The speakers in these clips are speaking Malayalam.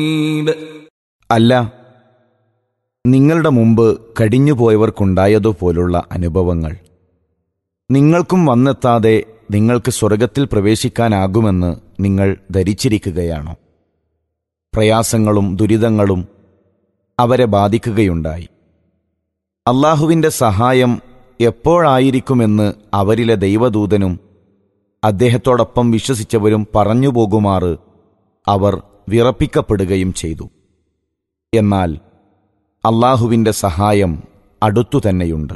അല്ല നിങ്ങളുടെ മുമ്പ് കഴിഞ്ഞുപോയവർക്കുണ്ടായതുപോലുള്ള അനുഭവങ്ങൾ നിങ്ങൾക്കും വന്നെത്താതെ നിങ്ങൾക്ക് സ്വർഗത്തിൽ പ്രവേശിക്കാനാകുമെന്ന് നിങ്ങൾ ധരിച്ചിരിക്കുകയാണോ പ്രയാസങ്ങളും ദുരിതങ്ങളും അവരെ ബാധിക്കുകയുണ്ടായി അള്ളാഹുവിൻ്റെ സഹായം എപ്പോഴായിരിക്കുമെന്ന് അവരിലെ ദൈവദൂതനും അദ്ദേഹത്തോടൊപ്പം വിശ്വസിച്ചവരും പറഞ്ഞു പോകുമാറ് അവർ വിറപ്പിക്കപ്പെടുകയും ചെയ്തു എന്നാൽ അള്ളാഹുവിൻ്റെ സഹായം അടുത്തു തന്നെയുണ്ട്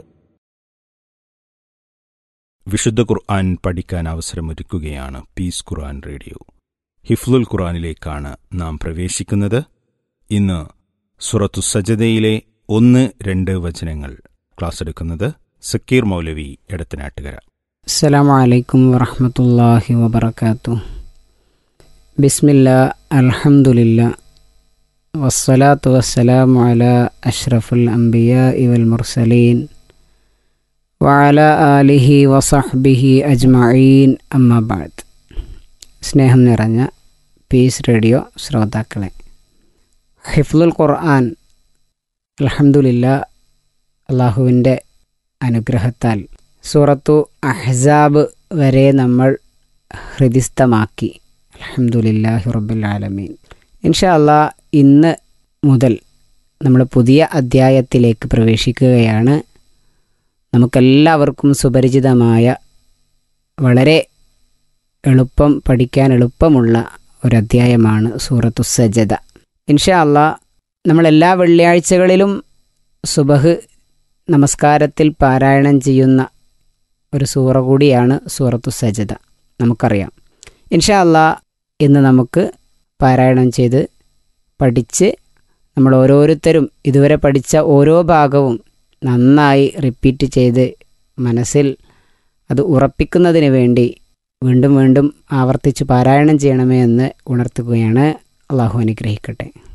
വിശുദ്ധ ഖുർആൻ പഠിക്കാൻ അവസരമൊരുക്കുകയാണ് പീസ് ഖുർആൻ റേഡിയോ ഹിഫ്ലുൽ ഖുർആനിലേക്കാണ് നാം പ്രവേശിക്കുന്നത് ഇന്ന് സുറത്തു സജദയിലെ ഒന്ന് രണ്ട് വചനങ്ങൾ ക്ലാസ് എടുക്കുന്നത് സക്കീർ മൗലവി എടത്തനാട്ടുകര السلام عليكم ورحمة الله وبركاته بسم الله الحمد لله والصلاة والسلام على أشرف الأنبياء والمرسلين وعلى آله وصحبه أجمعين أما بعد സ്നേഹം നിറഞ്ഞ പീസ് റേഡിയോ ശ്രോതാക്കളെ ഹിഫ്ലുൽ ഖുർആൻ അൽഹംദുലില്ല അള്ളാഹുവിൻ്റെ അനുഗ്രഹത്താൽ സൂറത്തു അഹ്സാബ് വരെ നമ്മൾ ഹൃദിസ്ഥമാക്കി അലഹമുല്ലാഹി റബ്ബുൽ ആലമീൻ ഇൻഷാ അല്ലാ ഇന്ന് മുതൽ നമ്മൾ പുതിയ അധ്യായത്തിലേക്ക് പ്രവേശിക്കുകയാണ് നമുക്കെല്ലാവർക്കും സുപരിചിതമായ വളരെ എളുപ്പം പഠിക്കാൻ എളുപ്പമുള്ള ഒരധ്യായമാണ് സൂറത്തു സജദ ഇൻഷാ അല്ലാ നമ്മളെല്ലാ വെള്ളിയാഴ്ചകളിലും സുബഹ് നമസ്കാരത്തിൽ പാരായണം ചെയ്യുന്ന ഒരു സൂറ കൂടിയാണ് സൂറത്തു സജദ നമുക്കറിയാം ഇൻഷാ അല്ലാ ഇന്ന് നമുക്ക് പാരായണം ചെയ്ത് പഠിച്ച് നമ്മൾ ഓരോരുത്തരും ഇതുവരെ പഠിച്ച ഓരോ ഭാഗവും നന്നായി റിപ്പീറ്റ് ചെയ്ത് മനസ്സിൽ അത് ഉറപ്പിക്കുന്നതിന് വേണ്ടി വീണ്ടും വീണ്ടും ആവർത്തിച്ച് പാരായണം ചെയ്യണമേ എന്ന് ഉണർത്തുകയാണ് അള്ളാഹു അനുഗ്രഹിക്കട്ടെ